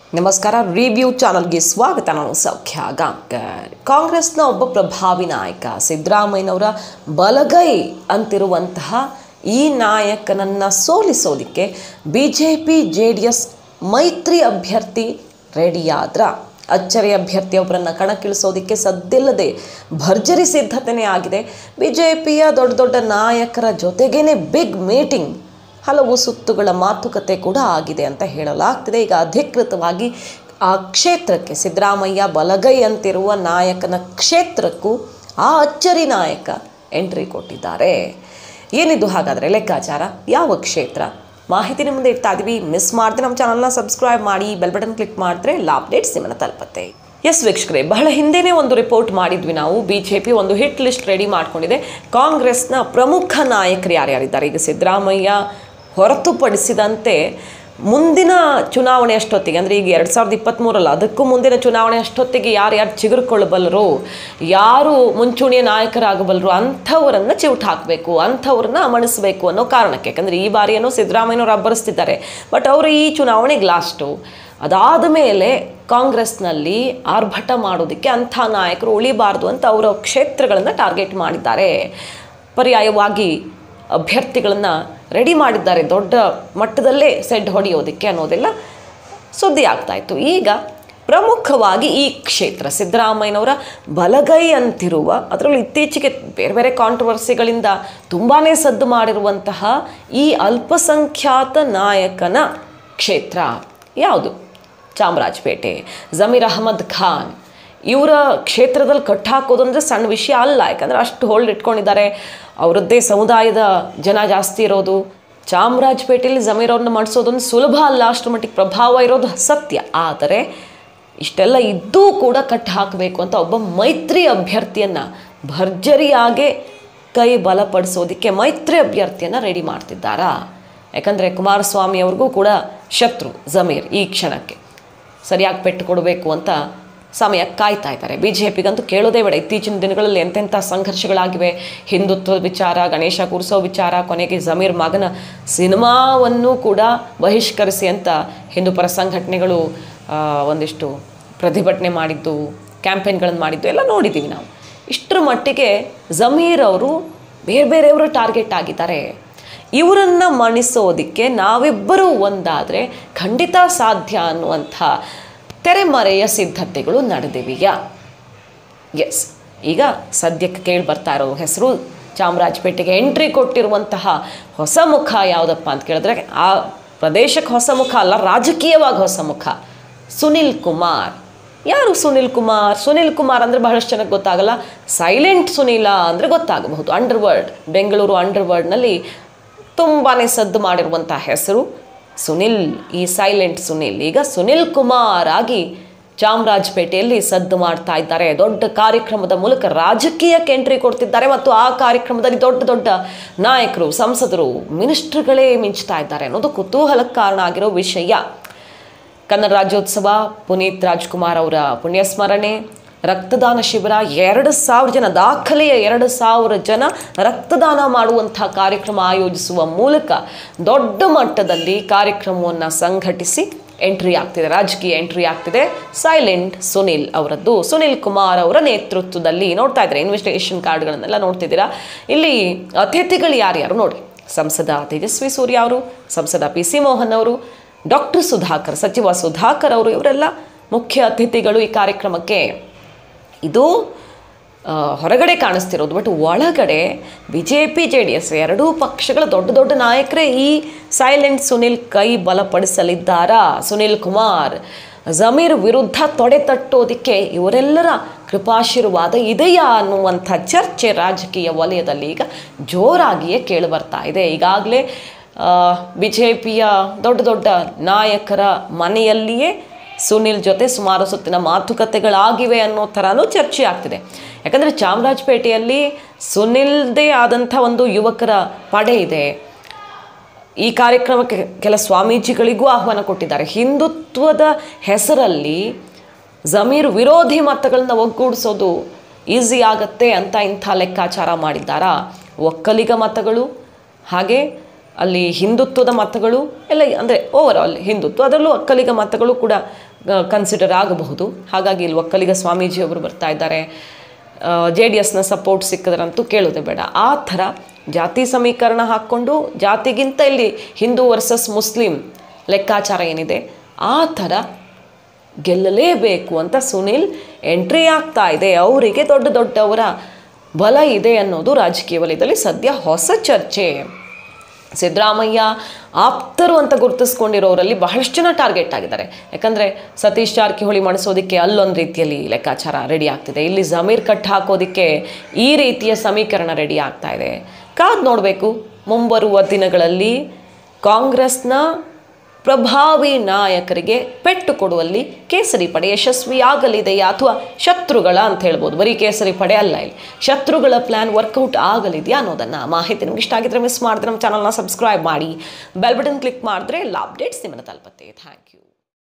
ನಮಸ್ಕಾರ ರಿವ್ಯೂ ಚಾನಲ್ಗೆ ಸ್ವಾಗತ ನಾನು ಸೌಖ್ಯ ಗಾಂಕರ್ ಕಾಂಗ್ರೆಸ್ನ ಒಬ್ಬ ಪ್ರಭಾವಿ ನಾಯಕ ಸಿದ್ದರಾಮಯ್ಯನವರ ಬಲಗೈ ಅಂತಿರುವಂತಹ ಈ ನಾಯಕನನ್ನು ಸೋಲಿಸೋದಕ್ಕೆ B J P J D S ಮೈತ್ರಿ ಅಭ್ಯರ್ಥಿ ರೆಡಿಯಾದ್ರ ಅಚ್ಚರಿ ಅಭ್ಯರ್ಥಿಯೊಬ್ಬರನ್ನು ಕಣಕ್ಕಿಳಿಸೋದಕ್ಕೆ ಸದ್ದಿಲ್ಲದೆ ಭರ್ಜರಿ ಸಿದ್ಧತೆಯೇ ಆಗಿದೆ ಬಿ ಜೆ ಪಿಯ ದೊಡ್ಡ ದೊಡ್ಡ ನಾಯಕರ ಜೊತೆಗೇನೆ ಬಿಗ್ ಮೀಟಿಂಗ್ ಹಲವು ಸುತ್ತುಗಳ ಮಾತುಕತೆ ಕೂಡ ಆಗಿದೆ ಅಂತ ಹೇಳಲಾಗ್ತಿದೆ ಈಗ ಅಧಿಕೃತವಾಗಿ ಆ ಕ್ಷೇತ್ರಕ್ಕೆ ಸಿದ್ದರಾಮಯ್ಯ ಬಲಗೈ ಅಂತಿರುವ ನಾಯಕನ ಕ್ಷೇತ್ರಕ್ಕೂ ಆ ಅಚ್ಚರಿ ನಾಯಕ ಎಂಟ್ರಿ ಕೊಟ್ಟಿದ್ದಾರೆ ಏನಿದು ಹಾಗಾದರೆ ಲೆಕ್ಕಾಚಾರ ಯಾವ ಕ್ಷೇತ್ರ ಮಾಹಿತಿ ನಿಮ್ಮ ಮುಂದೆ ಇಡ್ತಾ ಇದೀವಿ ಮಿಸ್ ಮಾಡದೆ ನಮ್ಮ ಚಾನಲ್ನ ಸಬ್ಸ್ಕ್ರೈಬ್ ಮಾಡಿ ಬೆಲ್ ಬಟನ್ ಕ್ಲಿಕ್ ಮಾಡಿದ್ರೆ ಎಲ್ಲ ಅಪ್ಡೇಟ್ಸ್ ನಿಮ್ಮನ್ನು ತಲುಪತ್ತೆ ಎಸ್ ವೀಕ್ಷಕರೇ ಬಹಳ ಹಿಂದೆನೇ ಒಂದು ರಿಪೋರ್ಟ್ ಮಾಡಿದ್ವಿ ನಾವು ಬಿ ಜೆ ಪಿ ಒಂದು ಹಿಟ್ ಲಿಸ್ಟ್ ರೆಡಿ ಮಾಡ್ಕೊಂಡಿದೆ ಕಾಂಗ್ರೆಸ್ನ ಪ್ರಮುಖ ನಾಯಕರು ಯಾರ್ಯಾರಿದ್ದಾರೆ ಈಗ ಸಿದ್ದರಾಮಯ್ಯ ಹೊರತುಪಡಿಸಿದಂತೆ ಮುಂದಿನ ಚುನಾವಣೆ ಅಷ್ಟೊತ್ತಿಗೆ ಅಂದರೆ ಈಗ ಎರಡು ಸಾವಿರದ ಇಪ್ಪತ್ತ್ಮೂರಲ್ಲ ಅದಕ್ಕೂ ಮುಂದಿನ ಚುನಾವಣೆ ಅಷ್ಟೊತ್ತಿಗೆ ಯಾರು ಯಾರು ಚಿಗುರ್ಕೊಳ್ಳಬಲ್ಲರು ಯಾರು ಮುಂಚೂಣಿಯ ನಾಯಕರಾಗಬಲ್ಲರು ಅಂಥವರನ್ನು ಚಿವುಟ್ ಹಾಕಬೇಕು ಅಂಥವ್ರನ್ನ ಅಮಣಿಸಬೇಕು ಅನ್ನೋ ಕಾರಣಕ್ಕೆ ಯಾಕಂದರೆ ಈ ಬಾರಿ ಏನೋ ಸಿದ್ದರಾಮಯ್ಯನವರು ಅಬ್ಬರಿಸ್ತಿದ್ದಾರೆ ಬಟ್ ಅವರು ಈ ಚುನಾವಣೆಗೆ ಲಾಸ್ಟು ಅದಾದ ಮೇಲೆ ಕಾಂಗ್ರೆಸ್ನಲ್ಲಿ ಆರ್ಭಟ ಮಾಡೋದಕ್ಕೆ ಅಂಥ ನಾಯಕರು ಉಳಿಬಾರ್ದು ಅಂತ ಅವರ ಕ್ಷೇತ್ರಗಳನ್ನು ಟಾರ್ಗೆಟ್ ಮಾಡಿದ್ದಾರೆ ಪರ್ಯಾಯವಾಗಿ ಅಭ್ಯರ್ಥಿಗಳನ್ನು ರೆಡಿ ಮಾಡಿದ್ದಾರೆ ದೊಡ್ಡ ಮಟ್ಟದಲ್ಲೇ ಸೆಡ್ ಹೊಡೆಯೋದಕ್ಕೆ ಅನ್ನೋದೆಲ್ಲ ಸುದ್ದಿ ಆಗ್ತಾಯಿತ್ತು ಈಗ ಪ್ರಮುಖವಾಗಿ ಈ ಕ್ಷೇತ್ರ ಸಿದ್ದರಾಮಯ್ಯನವರ ಬಲಗೈ ಅಂತಿರುವ ಅದರಲ್ಲೂ ಇತ್ತೀಚೆಗೆ ಬೇರೆ ಬೇರೆ ಕಾಂಟ್ರವರ್ಸಿಗಳಿಂದ ತುಂಬಾ ಸದ್ದು ಮಾಡಿರುವಂತಹ ಈ ಅಲ್ಪಸಂಖ್ಯಾತ ನಾಯಕನ ಕ್ಷೇತ್ರ ಯಾವುದು ಚಾಮರಾಜಪೇಟೆ ಜಮೀರ್ ಅಹಮದ್ ಖಾನ್ ಇವರ ಕ್ಷೇತ್ರದಲ್ಲಿ ಕಟ್ಟಾಕೋದು ಅಂದರೆ ಸಣ್ಣ ವಿಷಯ ಅಲ್ಲ ಯಾಕಂದರೆ ಅಷ್ಟು ಹೋಲ್ಡ್ ಇಟ್ಕೊಂಡಿದ್ದಾರೆ ಅವರದ್ದೇ ಸಮುದಾಯದ ಜನ ಜಾಸ್ತಿ ಇರೋದು ಚಾಮರಾಜಪೇಟೆಯಲ್ಲಿ ಜಮೀರ್ ಅವ್ರನ್ನ ಮಾಡಿಸೋದೊಂದು ಸುಲಭ ಅಲ್ಲ ಅಷ್ಟರ ಮಟ್ಟಿಗೆ ಪ್ರಭಾವ ಇರೋದು ಸತ್ಯ ಆದರೆ ಇಷ್ಟೆಲ್ಲ ಇದ್ದೂ ಕೂಡ ಕಟ್ಟು ಹಾಕಬೇಕು ಅಂತ ಒಬ್ಬ ಮೈತ್ರಿ ಅಭ್ಯರ್ಥಿಯನ್ನು ಭರ್ಜರಿಯಾಗೆ ಕೈ ಬಲಪಡಿಸೋದಕ್ಕೆ ಮೈತ್ರಿ ಅಭ್ಯರ್ಥಿಯನ್ನು ರೆಡಿ ಮಾಡ್ತಿದ್ದಾರಾ ಯಾಕಂದರೆ ಕುಮಾರಸ್ವಾಮಿ ಅವ್ರಿಗೂ ಕೂಡ ಶತ್ರು ಜಮೀರ್ ಈ ಕ್ಷಣಕ್ಕೆ ಸರಿಯಾಗಿ ಪೆಟ್ಟು ಕೊಡಬೇಕು ಅಂತ ಸಮಯ ಕಾಯ್ತಾ ಇದ್ದಾರೆ ಬಿ ಜೆ ಪಿಗಂತೂ ಕೇಳೋದೇ ಬೇಡ ಇತ್ತೀಚಿನ ದಿನಗಳಲ್ಲಿ ಎಂತೆಂಥ ಸಂಘರ್ಷಗಳಾಗಿವೆ ಹಿಂದುತ್ವದ ವಿಚಾರ ಗಣೇಶ ಕೂರಿಸೋ ವಿಚಾರ ಕೊನೆಗೆ ಜಮೀರ್ ಮಗನ ಸಿನಿಮಾವನ್ನು ಕೂಡ ಬಹಿಷ್ಕರಿಸಿ ಅಂತ ಹಿಂದೂಪರ ಸಂಘಟನೆಗಳು ಆ, ಒಂದಿಷ್ಟು ಪ್ರತಿಭಟನೆ ಮಾಡಿದ್ದು ಕ್ಯಾಂಪೇನ್ಗಳನ್ನು ಮಾಡಿದ್ದು ಎಲ್ಲ ನೋಡಿದ್ದೀವಿ ನಾವು ಇಷ್ಟರ ಮಟ್ಟಿಗೆ ಜಮೀರ್ ಅವರು ಬೇರೆ ಬೇರೆಯವರು ಟಾರ್ಗೆಟ್ ಆಗಿದ್ದಾರೆ ಇವರನ್ನು ಮಣಿಸೋದಕ್ಕೆ ನಾವಿಬ್ಬರೂ ಒಂದಾದರೆ ಖಂಡಿತ ಸಾಧ್ಯ ಅನ್ನುವಂಥ ತೆರೆಮರೆಯ ಸಿದ್ಧತೆಗಳು ನಡೆದಿವೆಯಾ ಎಸ್ ಈಗ ಸದ್ಯಕ್ಕೆ ಕೇಳಿ ಬರ್ತಾ ಇರೋ ಹೆಸರು ಚಾಮರಾಜಪೇಟೆಗೆ ಎಂಟ್ರಿ ಕೊಟ್ಟಿರುವಂತಹ ಹೊಸ ಮುಖ ಯಾವುದಪ್ಪ ಅಂತ ಕೇಳಿದ್ರೆ ಆ ಪ್ರದೇಶಕ್ಕೆ ಹೊಸ ಮುಖ ಅಲ್ಲ ರಾಜಕೀಯವಾಗಿ ಹೊಸ ಮುಖ ಸುನಿಲ್ ಕುಮಾರ್ ಯಾರು ಸುನಿಲ್ ಕುಮಾರ್ ಸುನಿಲ್ ಕುಮಾರ್ ಅಂದರೆ ಬಹಳಷ್ಟು ಜನಕ್ಕೆ ಗೊತ್ತಾಗಲ್ಲ ಸೈಲೆಂಟ್ ಸುನೀಲ ಅಂದರೆ ಗೊತ್ತಾಗಬಹುದು ಅಂಡರ್ ವರ್ಲ್ಡ್ ಬೆಂಗಳೂರು ಅಂಡರ್ ವರ್ಲ್ಡ್ನಲ್ಲಿ ತುಂಬಾ ಸದ್ದು ಮಾಡಿರುವಂಥ ಹೆಸರು ಸುನಿಲ್ ಈ ಸೈಲೆಂಟ್ ಸುನಿಲ್ ಈಗ ಸುನಿಲ್ ಕುಮಾರ್ ಆಗಿ ಚಾಮರಾಜಪೇಟೆಯಲ್ಲಿ ಸದ್ದು ಮಾಡ್ತಾ ಇದ್ದಾರೆ ದೊಡ್ಡ ಕಾರ್ಯಕ್ರಮದ ಮೂಲಕ ರಾಜಕೀಯಕ್ಕೆ ಎಂಟ್ರಿ ಕೊಡ್ತಿದ್ದಾರೆ ಮತ್ತು ಆ ಕಾರ್ಯಕ್ರಮದಲ್ಲಿ ದೊಡ್ಡ ದೊಡ್ಡ ನಾಯಕರು ಸಂಸದರು ಮಿನಿಸ್ಟ್ರುಗಳೇ ಮಿಂಚ್ತಾ ಇದ್ದಾರೆ ಅನ್ನೋದು ಕುತೂಹಲಕ್ಕೆ ಕಾರಣ ಆಗಿರೋ ವಿಷಯ ಕನ್ನಡ ರಾಜ್ಯೋತ್ಸವ ಪುನೀತ್ ರಾಜ್ಕುಮಾರ್ ಅವರ ಪುಣ್ಯಸ್ಮರಣೆ ರಕ್ತದಾನ ಶಿಬಿರ ಎರಡು ಸಾವಿರ ಜನ ದಾಖಲೆಯ ಎರಡು ಸಾವಿರ ಜನ ರಕ್ತದಾನ ಮಾಡುವಂಥ ಕಾರ್ಯಕ್ರಮ ಆಯೋಜಿಸುವ ಮೂಲಕ ದೊಡ್ಡ ಮಟ್ಟದಲ್ಲಿ ಕಾರ್ಯಕ್ರಮವನ್ನು ಸಂಘಟಿಸಿ ಎಂಟ್ರಿ ಆಗ್ತಿದೆ ರಾಜಕೀಯ ಎಂಟ್ರಿ ಆಗ್ತಿದೆ ಸೈಲೆಂಟ್ ಸುನಿಲ್ ಅವರದ್ದು ಸುನಿಲ್ ಕುಮಾರ್ ಅವರ ನೇತೃತ್ವದಲ್ಲಿ ನೋಡ್ತಾ ಇದ್ದಾರೆ ಇನ್ವಿಟೇಷನ್ ಕಾರ್ಡ್ಗಳನ್ನೆಲ್ಲ ನೋಡ್ತಿದ್ದೀರಾ ಇಲ್ಲಿ ಅತಿಥಿಗಳು ಯಾರ್ಯಾರು ನೋಡಿ ಸಂಸದ ತೇಜಸ್ವಿ ಸೂರ್ಯ ಅವರು ಸಂಸದ ಪಿ ಸಿ ಮೋಹನ್ ಅವರು ಡಾಕ್ಟರ್ ಸುಧಾಕರ್ ಸಚಿವ ಸುಧಾಕರ್ ಅವರು ಇವರೆಲ್ಲ ಮುಖ್ಯ ಅತಿಥಿಗಳು ಈ ಕಾರ್ಯಕ್ರಮಕ್ಕೆ ಇದು ಆ, ಹೊರಗಡೆ ಕಾಣಿಸ್ತಿರೋದು ಬಟ್ ಒಳಗಡೆ B J P J D S ಎರಡೂ ಪಕ್ಷಗಳ ದೊಡ್ಡ ದೊಡ್ಡ ನಾಯಕರೇ ಈ ಸೈಲೆಂಟ್ ಸುನಿಲ್ ಕೈ ಬಲಪಡಿಸಲಿದ್ದಾರಾ ಸುನಿಲ್ ಕುಮಾರ್ ಜಮೀರ್ ವಿರುದ್ಧ ತೊಡೆ ತಟ್ಟೋದಕ್ಕೆ ಇವರೆಲ್ಲರ ಕೃಪಾಶೀರ್ವಾದ ಇದೆಯಾ ಅನ್ನುವಂಥ ಚರ್ಚೆ ರಾಜಕೀಯ ವಲಯದಲ್ಲಿ ಈಗ ಜೋರಾಗಿಯೇ ಕೇಳಿಬರ್ತಾ ಇದೆ ಈಗಾಗಲೇ ಬಿ ಜೆ ಪಿಯ ದೊಡ್ಡ ದೊಡ್ಡ ನಾಯಕರ ಮನೆಯಲ್ಲಿಯೇ ಸುನಿಲ್ ಜೊತೆ ಸುಮಾರು ಸುತ್ತಿನ ಮಾತುಕತೆಗಳಾಗಿವೆ ಅನ್ನೋ ಥರನೂ ಚರ್ಚೆ ಆಗ್ತಿದೆ ಯಾಕಂದರೆ ಚಾಮರಾಜಪೇಟೆಯಲ್ಲಿ ಸುನಿಲ್ದೇ ಆದಂಥ ಒಂದು ಯುವಕರ ಪಡೆ ಇದೆ ಈ ಕಾರ್ಯಕ್ರಮಕ್ಕೆ ಕೆಲ ಸ್ವಾಮೀಜಿಗಳಿಗೂ ಆಹ್ವಾನ ಕೊಟ್ಟಿದ್ದಾರೆ ಹಿಂದುತ್ವದ ಹೆಸರಲ್ಲಿ ಜಮೀರ್ ವಿರೋಧಿ ಮತಗಳನ್ನ ಒಗ್ಗೂಡಿಸೋದು ಈಸಿ ಆಗತ್ತೆ ಅಂತ ಇಂಥ ಲೆಕ್ಕಾಚಾರ ಮಾಡಿದ್ದಾರಾ ಒಕ್ಕಲಿಗ ಮತಗಳು ಹಾಗೆ ಅಲ್ಲಿ ಹಿಂದುತ್ವದ ಮತಗಳು ಎಲ್ಲ ಅಂದರೆ ಓವರ್ ಆಲ್ ಹಿಂದುತ್ವ ಅದರಲ್ಲೂ ಒಕ್ಕಲಿಗ ಮತಗಳು ಕೂಡ ಕನ್ಸಿಡರ್ ಆಗಬಹುದು ಹಾಗಾಗಿ ಇಲ್ಲಿ ಒಕ್ಕಲಿಗ ಸ್ವಾಮೀಜಿಯವರು ಬರ್ತಾ ಇದ್ದಾರೆ ಜೆ ಡಿ ಎಸ್ನ ಸಪೋರ್ಟ್ ಸಿಕ್ಕಿದ್ರಂತೂ ಕೇಳೋದೇ ಬೇಡ ಆ ಥರ ಜಾತಿ ಸಮೀಕರಣ ಹಾಕ್ಕೊಂಡು ಜಾತಿಗಿಂತ ಇಲ್ಲಿ ಹಿಂದೂ ವರ್ಸಸ್ ಮುಸ್ಲಿಂ ಲೆಕ್ಕಾಚಾರ ಏನಿದೆ ಆ ಥರ ಗೆಲ್ಲಲೇಬೇಕು ಅಂತ ಸುನಿಲ್ ಎಂಟ್ರಿ ಆಗ್ತಾ ಇದೆ ಅವರಿಗೆ ದೊಡ್ಡ ದೊಡ್ಡವರ ಬಲ ಇದೆ ಅನ್ನೋದು ರಾಜಕೀಯ ವಲಯದಲ್ಲಿ ಸದ್ಯ ಹೊಸ ಚರ್ಚೆ ಸಿದ್ದರಾಮಯ್ಯ ಆಪ್ತರು ಅಂತ ಗುರುತಿಸ್ಕೊಂಡಿರೋರಲ್ಲಿ ಬಹಳಷ್ಟು ಜನ ಟಾರ್ಗೆಟ್ ಆಗಿದ್ದಾರೆ ಯಾಕಂದರೆ ಸತೀಶ್ ಜಾರಕಿಹೊಳಿ ಮಾಡಿಸೋದಕ್ಕೆ ಅಲ್ಲೊಂದು ರೀತಿಯಲ್ಲಿ ಲೆಕ್ಕಾಚಾರ ರೆಡಿ ಆಗ್ತಿದೆ ಇಲ್ಲಿ ಜಮೀರ್ ಕಟ್ ಹಾಕೋದಕ್ಕೆ ಈ ರೀತಿಯ ಸಮೀಕರಣ ರೆಡಿ ಆಗ್ತಾ ಇದೆ ಕಾದ್ ನೋಡಬೇಕು ಮುಂಬರುವ ದಿನಗಳಲ್ಲಿ ಕಾಂಗ್ರೆಸ್ನ ಪ್ರಭಾವಿ ನಾಯಕರಿಗೆ ಪೆಟ್ಟು ಕೊಡುವಲ್ಲಿ ಕೇಸರಿ ಪಡೆ ಯಶಸ್ವಿಯಾಗಲಿದೆಯಾ ಅಥವಾ ಶತ್ರುಗಳ ಅಂತ ಹೇಳ್ಬೋದು ಬರೀ ಕೇಸರಿ ಪಡೆ ಅಲ್ಲ ಇಲ್ಲಿ ಶತ್ರುಗಳ ಪ್ಲ್ಯಾನ್ ವರ್ಕೌಟ್ ಆಗಲಿದೆಯಾ ಅನ್ನೋದನ್ನು ಮಾಹಿತಿ ನಿಮ್ಗೆ ಇಷ್ಟ ಆಗಿದ್ರೆ ಮಿಸ್ ಮಾಡಿದ್ರೆ ನಮ್ಮ ಚಾನಲ್ನ ಸಬ್ಸ್ಕ್ರೈಬ್ ಮಾಡಿ ಬೆಲ್ ಬಟನ್ ಕ್ಲಿಕ್ ಮಾಡಿದ್ರೆ ಎಲ್ಲ ಅಪ್ಡೇಟ್ಸ್ ನಿಮ್ಮನ್ನು ತಲುಪುತ್ತೆ ಥ್ಯಾಂಕ್ ಯು